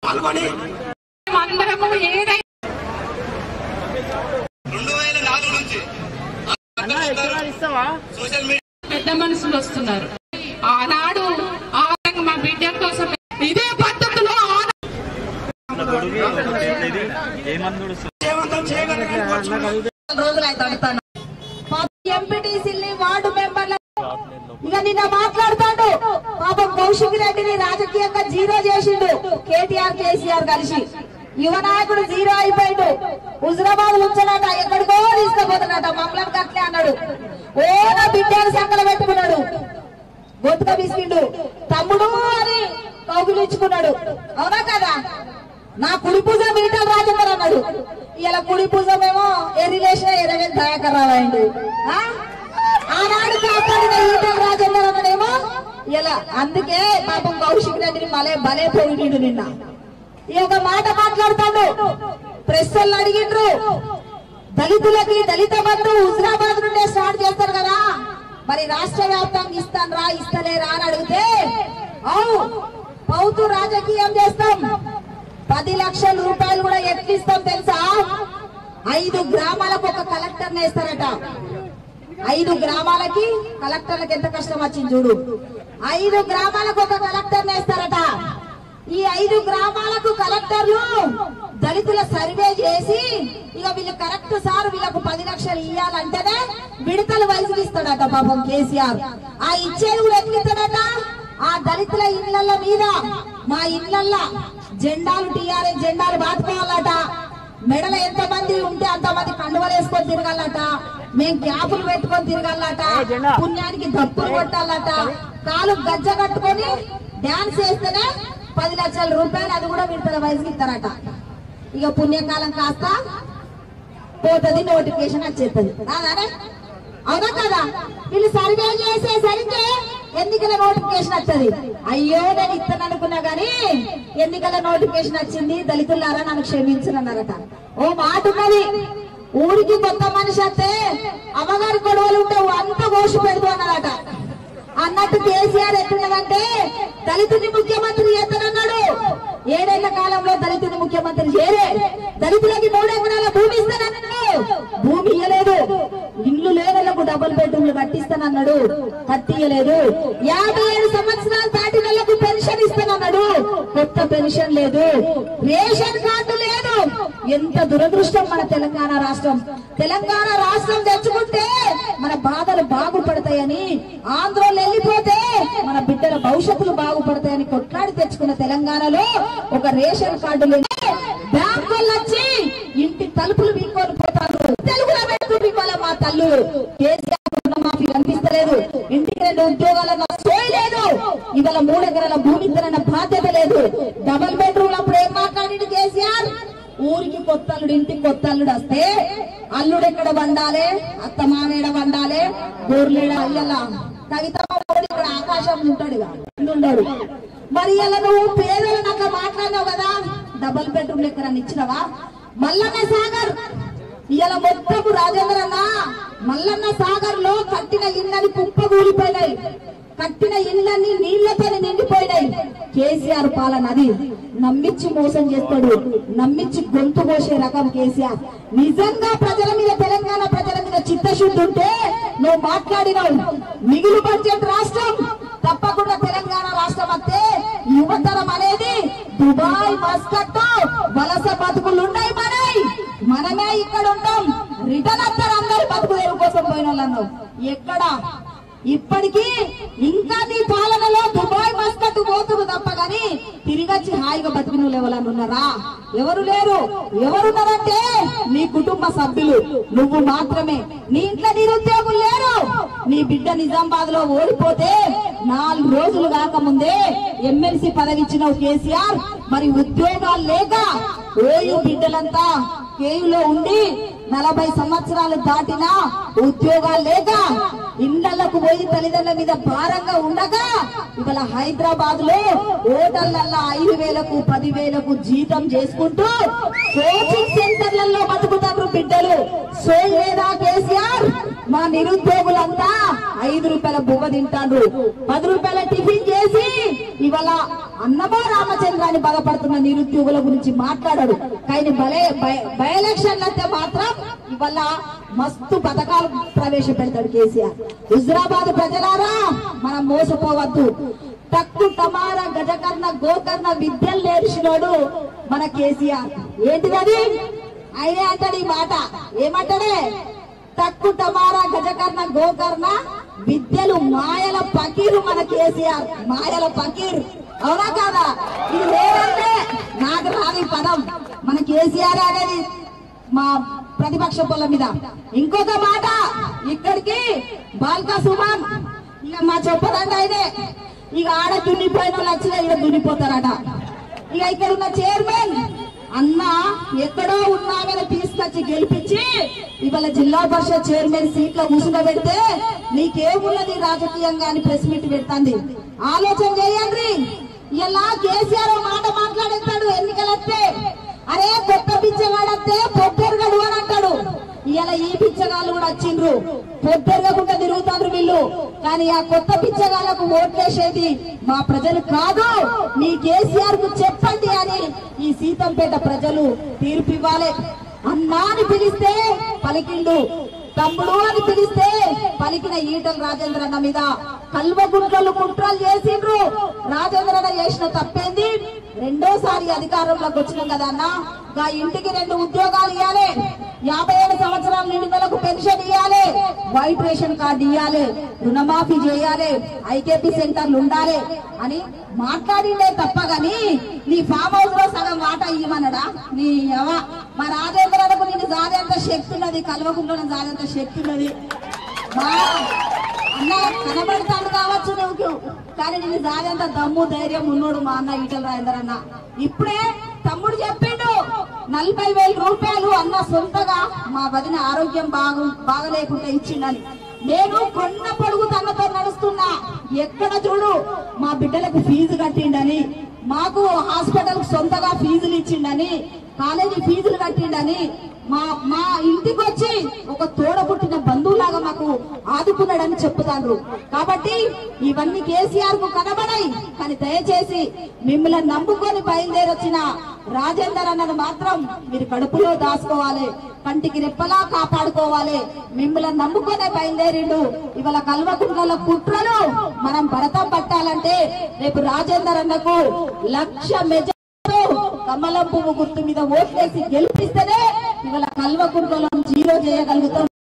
పాల్గొని అందరము ఏదైనా రెండు వేల నాలుగు నుంచి సోషల్ మీడియా పెద్ద మనుషులు వస్తున్నారు ఆనాడు ఆ రకంగా మా బిడ్డ కోసం ఇదే పద్ధతిలో ఆనాడు విజయవంతం చేయగలరని కోరుచున్నాను. రోజులైతే అడుగుతాను ఎంపీటీసీని వార్డు మెంబర్ల ఇక నిన్న మాట్లాడతాడు పాపం కౌశిక్ రెడ్డిని రాజకీయంగా జీరో చేసిండు కేటీఆర్ కేసీఆర్ కలిసి యువ నాయకుడు జీరో అయిపోయిండు హుజరాబాద్ ఉంచాడట ఎక్కడికో తీసుకుపోతున్నాడట మమ్మల్ని కట్లే అన్నాడు ఓ నా బిడ్డను సంకల పెట్టుకున్నాడు గొంతుక బిస్కిండు తమ్ముడు అని కౌగులించుకున్నాడు అవునా కదా నా కుడి పూజ మిగతా రాజేందర్ అన్నాడు ఇలా కుడి పూజ ఏమో ఏ రిలేషన్ ఎరవేం దయాకర్ రావాయండు ఆ? ఆనాడు కాపాడిన ఈటల రాజేందర్ అన్నాడేమో ఇలా అందుకే పాపం కౌశిక్ రెడ్డిని మలే భలే పొగిడిండు నిన్న ఈ ఒక మాట మాట్లాడతాడు ప్రెస్ వాళ్ళు అడిగిండ్రు దళితులకి దళిత బంధు హుజరాబాద్ నుండే స్టార్ట్ చేస్తారు కదా మరి రాష్ట్ర వ్యాప్తంగా ఇస్తాను రా ఇస్తలేరా అని అడిగితే అవు పౌతు రాజకీయం చేస్తాం పది లక్షల రూపాయలు కూడా ఎట్లు ఇస్తాం తెలుసా ఐదు గ్రామాలకు ఒక కలెక్టర్ వేస్తారట ఐదు గ్రామాలకి కలెక్టర్లకు ఎంత కష్టం వచ్చింది చూడు ఐదు గ్రామాలకు ఒక కలెక్టర్ వేస్తారట ఈ ఐదు గ్రామాలకు కలెక్టర్లు దళితుల సర్వే చేసి ఇక వీళ్ళు కరెక్ట్ సార్ వీళ్ళకు పది లక్షలు ఇయ్యాలంటేనే విడతలు వయసులు ఇస్తాడట పాపం కేసీఆర్ ఆ ఇచ్చేది కూడా ఎట్లా ఇస్తాడట ఆ దళితుల ఇళ్ల మీద మా ఇళ్లల్ల జెండాలు టీఆర్ఎస్ జెండాలు బాతుకోవాలట మెడల ఎంత మంది ఉంటే అంత మంది కండువలు వేసుకొని తిరగాలట మేం క్యాపులు పెట్టుకొని తిరగాలట పుణ్యానికి దప్పులు కొట్టాలట కాలు గజ్జ కట్టుకొని డాన్స్ చేస్తేనే పది లక్షల రూపాయలు అది కూడా విడతల వయసుకి ఇస్తారట ఇక పుణ్యకాలం కాస్త పోతుంది నోటిఫికేషన్ వచ్చేస్తుంది రాదానే అవునా కదా వీళ్ళు సర్వే చేసేసరికి ఎన్నికల నోటిఫికేషన్ వస్తుంది అయ్యో నేను ఇస్తాను అనుకున్నా గానీ ఎన్నికల నోటిఫికేషన్ వచ్చింది దళితులారా నన్ను క్షమించనన్నారట ఓ మాట ఉన్నది ఊరికి కొత్త మనిషి వస్తే అమ్మగారి గొడవలు ఉంటే అంత కోసి పెడుతూ అన్నారట అన్నట్టు కేసీఆర్ ఎట్లున్నదంటే దళితుని ముఖ్యమంత్రి చేస్తానన్నాడు ఏడేళ్ల కాలంలో దళితుని ముఖ్యమంత్రి చేయలే దళితులకి మూడు ఎకరాల భూమి ఇస్తానన్నాడు భూమి ఇయ్యలేదు ఇల్లు లేనలకు డబుల్ బెడ్రూమ్లు కట్టిస్తానన్నాడు కట్టియలేదు యాభై ఏడు సంవత్సరాలు దాటిన వాళ్ళకు పెన్షన్ ఇస్తానన్నాడు కొత్త పెన్షన్ లేదు రేషన్ కార్డు లేదు ఎంత దురదృష్టం మన తెలంగాణ రాష్ట్రం తెలంగాణ రాష్ట్రం తెచ్చుకుంటే మన బాధలు బాగుపడతాయని ఆంధ్రలో వెళ్ళిపోతే మన బిడ్డల భవిష్యత్తులు బాగుపడతాయని కొట్లాడి తెచ్చుకున్న తెలంగాణలో ఒక రేషన్ కార్డు లేదు బ్యాంకు వాళ్ళు వచ్చి ఇంటి తలుపులు వీక్కొని పోతారు తెలుగులో పెడుతుంది ఇవాళ మా తల్లు కేసీఆర్ రుణమాఫీ కనిపిస్తలేదు ఇంటికి రెండు ఉద్యోగాల సోయి లేదు ఇవాళ మూడు ఎకరాల భూమి ఇద్దరన్న బాధ్యత లేదు డబల్ బెడ్రూమ్ అప్పుడు ఏం మాట్లాడిండు కేసీఆర్ ఊరికి కొత్త అల్లుడు ఇంటికి కొత్త అల్లుడు వస్తే అల్లుడు ఎక్కడ వండాలి అత్త మామేడ వండాలి గోర్లేడ అయ్యల కవిత ఇక్కడ ఆకాశం ఉంటాడు ఇక. ఉండడు మరి ఇలా నువ్వు పేదలు నాకు మాట్లాడినావు కదా డబల్ బెడ్రూమ్ ఎక్కడ ఇచ్చినవా మల్లన్న సాగర్ ఇవాళ మొత్తము రాజేంద్ర అన్న మల్లన్న సాగర్ లో కట్టిన ఇళ్ళని కుప్ప కూలిపోయినాయి కట్టిన ఇళ్ళని నీళ్లతో నిండిపోయినాయి కేసీఆర్ పాలన అది నమ్మించి మోసం చేస్తాడు నమ్మించి గొంతు కోసే రకం కేసీఆర్ నిజంగా ప్రజల మీద తెలంగాణ ప్రజల మీద చిత్తశుద్ధి ఉంటే నువ్వు మాట్లాడినావు మిగులు బడ్జెట్ రాష్ట్రం తప్పకుండా తెలంగాణ రాష్ట్రం వస్తే యువతరం అనేది దుబాయ్ మస్కట్ వలస బతుకులు ఉన్నాయి మనై మనమే ఇక్కడ ఉంటాం రిటర్న్ వస్తారు అందరు బతుకు తెరువు కోసం పోయిన వాళ్ళు అన్నావు ఎక్కడ ఇప్పటికీ ఇంకా నీ పాలనలో దుబాయ్ మస్కట్ పోతురు తప్ప గాని తిరిగొచ్చి హాయిగా బతికిన వాళ్ళు ఎవరన్నా ఉన్నారా ఎవరు లేరు ఎవరున్నారంటే నీ కుటుంబ సభ్యులు నువ్వు మాత్రమే నీ ఇంట్లో నిరుద్యోగులు లేరు నీ బిడ్డ నిజామాబాద్ లో ఓడిపోతే నాలుగు రోజులు కాకముందే ఎమ్మెల్సీ పదవి ఇచ్చినావు కేసీఆర్ మరి ఉద్యోగాలు లేక ఓయు బిడ్డలంతా కేయులో ఉండి నలభై సంవత్సరాలు దాటినా ఉద్యోగాలు లేక ఇళ్లకు పోయి తల్లిదండ్రుల మీద భారంగా ఉండగా ఇవాళ హైదరాబాద్ లో హోటళ్లలో ఐదు వేలకు పది వేలకు జీతం చేసుకుంటూ కోచింగ్ సెంటర్లలో బతుకుతారు బిడ్డలు సోయి లేదా కేసీఆర్ మా నిరుద్యోగులంతా ఐదు రూపాయల బువ్వ తింటాడు పది రూపాయల టిఫిన్ చేసి ఇవాళ అన్నమో రామచంద్రాన్ని బాధపడుతున్న నిరుద్యోగుల గురించి మాట్లాడాడు కానీ బలే బై ఎలక్షన్ అయితే మాత్రం ఇవాళ మస్తు పథకాలు ప్రవేశపెడతాడు కేసీఆర్ హుజరాబాద్ ప్రజలారా మనం మోసపోవద్దు తక్కు టమారా గజకర్ణ గోకర్ణ విద్యలు నేర్చినోడు మన కేసీఆర్ ఏంటిదది ఆయనే అంటాడు ఈ మాట ఏమంటాడే తక్కు టమారా గజకర్ణ గోకర్ణ విద్యలు మాయల పకీరు మన కేసీఆర్ మాయల పకీర్ అవునా కాదా ఇది లేదంటే నాకు రాని పదం మన కేసీఆర్ అనేది మా ప్రతిపక్ష పొల మీద ఇంకొక మాట ఇక్కడికి బాల్కా సుమన్ ఇక మా చెప్పదండి ఆయనే ఇక ఆడ దున్నిపోయిన వాళ్ళు వచ్చినా ఇక్కడ దున్నిపోతారట ఇక ఇక్కడ ఉన్న చైర్మన్ అన్న ఎక్కడో ఉన్నామని తీసుకొచ్చి గెలిపించి ఇవాళ జిల్లా పరిషత్ చైర్మన్ సీట్లో కూర్చుండబెడితే నీకేమున్నది రాజకీయంగా అని ప్రెస్ మీట్ పెడుతుంది ఆలోచన చేయండి ఇలా కేసీఆర్ ఓ మాట మాట్లాడేస్తాడు ఎన్నికలు వస్తే అరే కొత్త పిచ్చగాడస్తే పొట్టెరగడు అని అంటాడు ఇవాళ ఈ పిచ్చగాళ్ళు కూడా వచ్చిండ్రు పొట్టెరగకుండా తిరుగుతారు వీళ్ళు కానీ ఆ కొత్త పిచ్చగాళ్ళకు ఓట్లేసేది మా ప్రజలు కాదు మీ కేసీఆర్ కు చెప్పండి అని ఈ సీతంపేట ప్రజలు తీర్పు ఇవ్వాలి అన్నా అని పిలిస్తే పలికిండు తమ్ముడు అని పిలిస్తే పలికిన ఈటల రాజేంద్ర అన్న మీద కల్వగుంట్రలు కుట్రలు చేసిండ్రు రాజేంద్ర అన్న చేసిన తప్పేంది రెండోసారి అధికారంలోకి వచ్చినాం కదా అన్న గా ఇంటికి రెండు ఉద్యోగాలు ఇవ్వాలి యాభై ఏడు సంవత్సరాల నిండుదలకు పెన్షన్ ఇవ్వాలి వైట్ రేషన్ కార్డు ఇవ్వాలి రుణమాఫీ చేయాలి ఐకేపీ సెంటర్లు ఉండాలి అని మాట్లాడిండే తప్ప గాని నీ ఫామ్ హౌస్ లో సగం వాటా ఇవ్వమన్నాడా నీ ఎవ మా రాజేంద్రకు నేను జాదేంత శక్తి ఉన్నది కల్వకుండా జాదేంత శక్తి ఉన్నది మా అన్న కనబడతాడు కావచ్చు నువ్వు కానీ నేను జాదేంత దమ్ము ధైర్యం ఉన్నోడు మా అన్న ఈటల రాజేందర్ అన్న ఇప్పుడే తమ్ముడు చెప్పిండు నలభై వేల రూపాయలు అన్న సొంతగా మా వదిన ఆరోగ్యం బాగు బాగలేకుండా ఇచ్చిండని నేను కొన్న పొడుగు తనతో నడుస్తున్నా ఎక్కడ చూడు మా బిడ్డలకు ఫీజు కట్టిండని మాకు హాస్పిటల్ సొంతగా ఫీజులు ఇచ్చిండని కాలేజీ ఫీజులు కట్టిండని మా మా ఇంటికి వచ్చి ఒక తోడ పుట్టిన బంధువులాగా మాకు ఆదుకున్నాడని చెప్తాండ్రు కాబట్టి ఇవన్నీ కేసీఆర్ కు కనబడాయి కానీ దయచేసి మిమ్మల్ని నమ్ముకొని బయలుదేరి వచ్చిన రాజేందర్ అన్నది మాత్రం మీరు కడుపులో దాచుకోవాలి కంటికి రెప్పలా కాపాడుకోవాలి మిమ్మల్ని నమ్ముకునే బయలుదేరిండు ఇవాళ కల్వకుంట్ల కుట్రలు మనం భరతం పట్టాలంటే రేపు రాజేందర్ అన్నకు లక్ష మెజ కమలం పువ్వు గుర్తు మీద ఓట్లేసి గెలిపిస్తేనే ఇవాళ కల్వకుంట్లలో జీరో చేయగలుగుతాం